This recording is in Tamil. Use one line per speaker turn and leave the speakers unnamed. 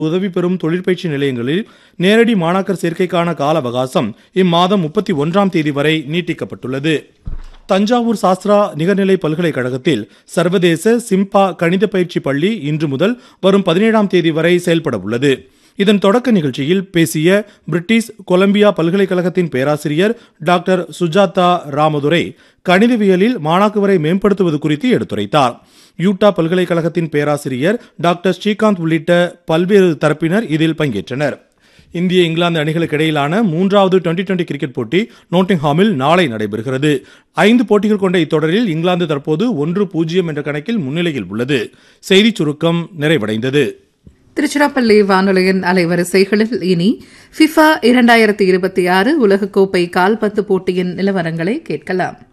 உதவி பெறும் தொழிற்பயிற்சி நிலையங்களில் நேரடி மாணாக்கர் சேர்க்கைக்கான கால அவகாசம் இம்மாதம் முப்பத்தி ஒன்றாம் தேதி வரை நீட்டிக்கப்பட்டுள்ளது தஞ்சாவூர் சாஸ்திரா நிகர்நிலை பல்கலைக்கழகத்தில் சர்வதேச சிம்பா கணித பயிற்சி பள்ளி இன்று முதல் வரும் பதினேழாம் தேதி வரை செயல்பட உள்ளது இதன் தொடக்க நிகழ்ச்சியில் பேசிய பிரிட்டிஷ் கொலம்பியா பல்கலைக்கழகத்தின் பேராசிரியர் டாக்டர் சுஜாதா ராமதுரை கணிதவியலில் மாணாக்குவரை மேம்படுத்துவது குறித்து எடுத்துரைத்தார் யூட்டா பல்கலைக்கழகத்தின் பேராசிரியர் டாக்டர் ஸ்ரீகாந்த் உள்ளிட்ட பல்வேறு தரப்பினர் இதில் பங்கேற்றனர் இந்திய இங்கிலாந்து அணிகளுக்கு இடையிலான மூன்றாவது டுவெண்டி டுவெண்டி கிரிக்கெட் போட்டி நோட்டிங்ஹாமில் நாளை நடைபெறுகிறது ஐந்து போட்டிகள் கொண்ட இத்தொடரில் இங்கிலாந்து தற்போது ஒன்று பூஜ்ஜியம் என்ற கணக்கில் முன்னிலையில் உள்ளது செய்திச் சுருக்கம் நிறைவடைந்தது
திருச்சிராப்பள்ளி வானொலியின் அலைவரிசைகளில் இனி ஃபிஃபா இரண்டாயிரத்தி இருபத்தி ஆறு உலகக்கோப்பை கால்பந்து போட்டியின் நிலவரங்களை கேட்கலாம்